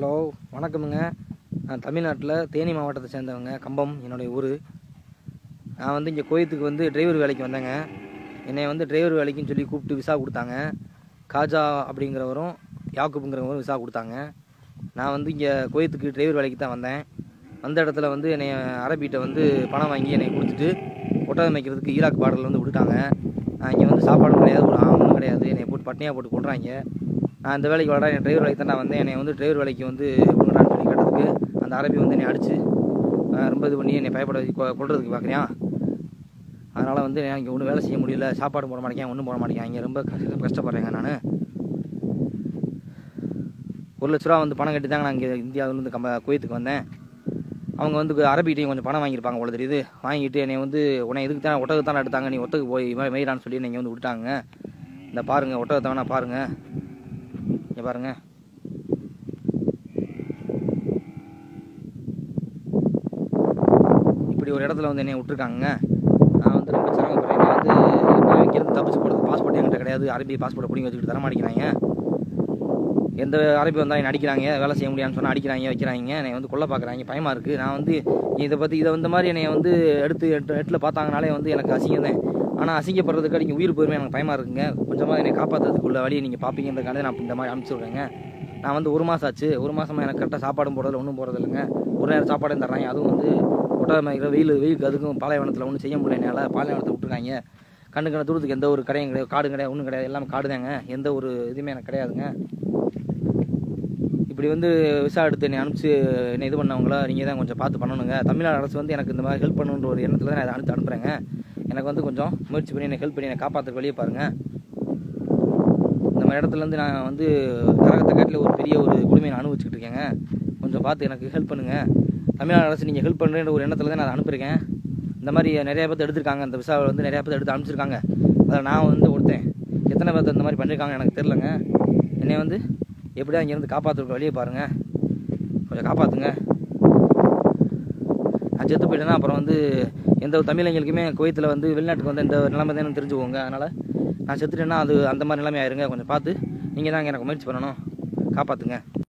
hello வணக்கமுங்க நான் தமிழ்நாட்டில் தேனி மாவட்டத்தை சேர்ந்தவங்க கம்பம் என்னுடைய ஊர் நான் வந்து இங்கே கோயத்துக்கு வந்து டிரைவர் வேலைக்கு வந்தேங்க என்னை வந்து டிரைவர் வேலைக்குன்னு சொல்லி கூப்பிட்டு விசா கொடுத்தாங்க காஜா அப்படிங்கிறவரும் யாக்குப்புங்கிறவரும் விசா கொடுத்தாங்க நான் வந்து இங்கே கோயத்துக்கு டிரைவர் வேலைக்கு தான் வந்தேன் வந்த இடத்துல வந்து என்னை அரபிகிட்ட வந்து பணம் வாங்கி என்னை கொடுத்துட்டு ஒட்டகம் வைக்கிறதுக்கு ஈராக் பார்டரில் வந்து விட்டுட்டாங்க நான் இங்கே வந்து சாப்பாடும் கிடையாது ஒரு ஆமனும் கிடையாது என்னை போட்டு பட்னியாக போட்டு கொள்றாங்க நான் இந்த வேலைக்கு வரடா என் டிரைவர் வேலைக்கு தான் நான் வந்தேன் என்னை வந்து டிரைவர் வேலைக்கு வந்து விடுங்கடான்னு சொல்லி கேட்டதுக்கு அந்த அரபி வந்து என்னை அடித்து ரொம்ப இது பண்ணி என்னை பயப்பட வச்சு கொ- கொல்றதுக்கு பார்க்குறியான் அதனால் வந்து நான் இங்கே ஒன்றும் வேலை செய்ய முடியல சாப்பாடு போட மாட்டேங்க ஒன்றும் போட மாட்டேங்க இங்கே ரொம்ப கஷ்ட கஷ்டப்படுறேங்க நான் ஒரு லட்ச ரூபா வந்து பணம் கட்டி தாங்க நான் இங்கே இந்தியாவிலேருந்து கம்ப குவைத்துக்கு வந்தேன் அவங்க வந்து அரபிகிட்டையும் கொஞ்சம் பணம் வாங்கியிருப்பாங்க போல தெரியுது வாங்கிட்டு என்னை வந்து உன்னை இதுக்கு தான் ஒட்டகத்தானே எடுத்தாங்க நீ ஒட்டகு போய் மெய் மெய்டான்னு சொல்லி நீங்கள் வந்து விட்டாங்க இந்த பாருங்க ஒட்டகத்தை வேணா பாருங்க இங்கே பாருங்க இப்படி ஒரு இடத்துல வந்து என்னை விட்டுருக்காங்க நான் வந்து ரொம்ப சிரமப்படுறேன் நான் வந்து நான் இங்கேருந்து தப்பிச்சு போகிறது பாஸ்போர்ட் என்கிட்ட கிடையாது அரபி பாஸ்போர்ட்டை பிடிங்கி வச்சுக்கிட்டு தர மாட்டேங்கிறாங்க எந்த அரபி வந்தால் என்ன அடிக்கிறாங்க வேலை செய்ய முடியாதுன்னு சொன்னால் அடிக்கிறாங்க வைக்கிறாங்க என்னை வந்து கொல்ல பார்க்குறாங்க பயமாக இருக்குது நான் வந்து இதை பற்றி இதை இந்த மாதிரி என்னை வந்து எடுத்து நெட்டில் பார்த்தாங்கனாலே வந்து எனக்கு அசிங்கம் தான் ஆனால் அசிங்கப்படுறதுக்கு நீங்கள் உயிர் போயிருமே எனக்கு பயமாக இருக்குங்க கொஞ்சமாக என்னை காப்பாற்றுறதுக்குள்ள வழியை நீங்கள் பார்ப்பீங்கன்றதுக்காக நான் இந்த மாதிரி அனுப்பிச்சி விட்றேங்க நான் வந்து ஒரு மாதம் ஆச்சு ஒரு மாதமாக எனக்கு கரெக்டாக சாப்பாடும் போடுறதில்ல ஒன்றும் போடுறது இல்லைங்க ஒரு நேரம் சாப்பாடும் தர்றாங்க அதுவும் வந்து ஒட்டகமாய்க்கிற வெயில் வெயிலுக்கு அதுக்கும் பாலைவனத்தில் ஒன்றும் செய்ய முடியல என்னால் பாலைவனத்தை விட்டுருக்காங்க கண்ணு கண்ணு தூரத்துக்கு எந்த ஒரு கடையும் கிடையாது காடும் கிடையாது ஒன்றும் கிடையாது எல்லாமே காடு தாங்க எந்த ஒரு இதுவுமே எனக்கு கிடையாதுங்க இப்படி வந்து விசா எடுத்து என்னை அனுப்பிச்சு என்னை இது பண்ணவங்கள நீங்கள் தான் கொஞ்சம் பார்த்து பண்ணணுங்க தமிழ்நாடு அரசு வந்து எனக்கு இந்த மாதிரி ஹெல்ப் பண்ணணுன்ற ஒரு எண்ணத்தில் தான் நான் இதை அனுப்பிச்சு அனுப்புகிறேங்க எனக்கு வந்து கொஞ்சம் முயற்சி பண்ணி என்னை ஹெல்ப் பண்ணி என்னை காப்பாற்றுற வழியை பாருங்கள் இந்த மாதிரி இடத்துல இருந்து நான் வந்து கரகத்தை காட்டில் ஒரு பெரிய ஒரு கொடுமையை நான் அனுபவிச்சுக்கிட்டு இருக்கேங்க கொஞ்சம் பார்த்து எனக்கு ஹெல்ப் பண்ணுங்கள் தமிழ்நாடு அரசு நீங்கள் ஹெல்ப் பண்ணுறேன்ற ஒரு எண்ணத்தில் தான் நான் அதை அனுப்பியிருக்கேன் இந்த மாதிரி நிறைய பேர்த்து எடுத்திருக்காங்க அந்த விசாவை வந்து நிறைய பேர்த்து எடுத்து அனுப்பிச்சிருக்காங்க அதில் நான் வந்து ஒருத்தன் எத்தனை பேர்த்து இந்த மாதிரி பண்ணியிருக்காங்க எனக்கு தெரிலங்க என்னை வந்து எப்படியா இங்கேருந்து காப்பாற்றுற வழியை பாருங்கள் கொஞ்சம் காப்பாற்றுங்க நான் செத்து போயிட்டேன்னா அப்புறம் வந்து எந்த ஒரு தமிழங்களுக்குமே குவைத்தில் வந்து வெளிநாட்டுக்கு வந்து எந்த நிலைமை தான் தெரிஞ்சுக்கோங்க அதனால் நான் செத்துட்டேன்னா அது அந்த மாதிரி நிலைமை ஆயிருங்க கொஞ்சம் பார்த்து நீங்கள் தாங்க எனக்கு முயற்சி பண்ணணும் காப்பாற்றுங்க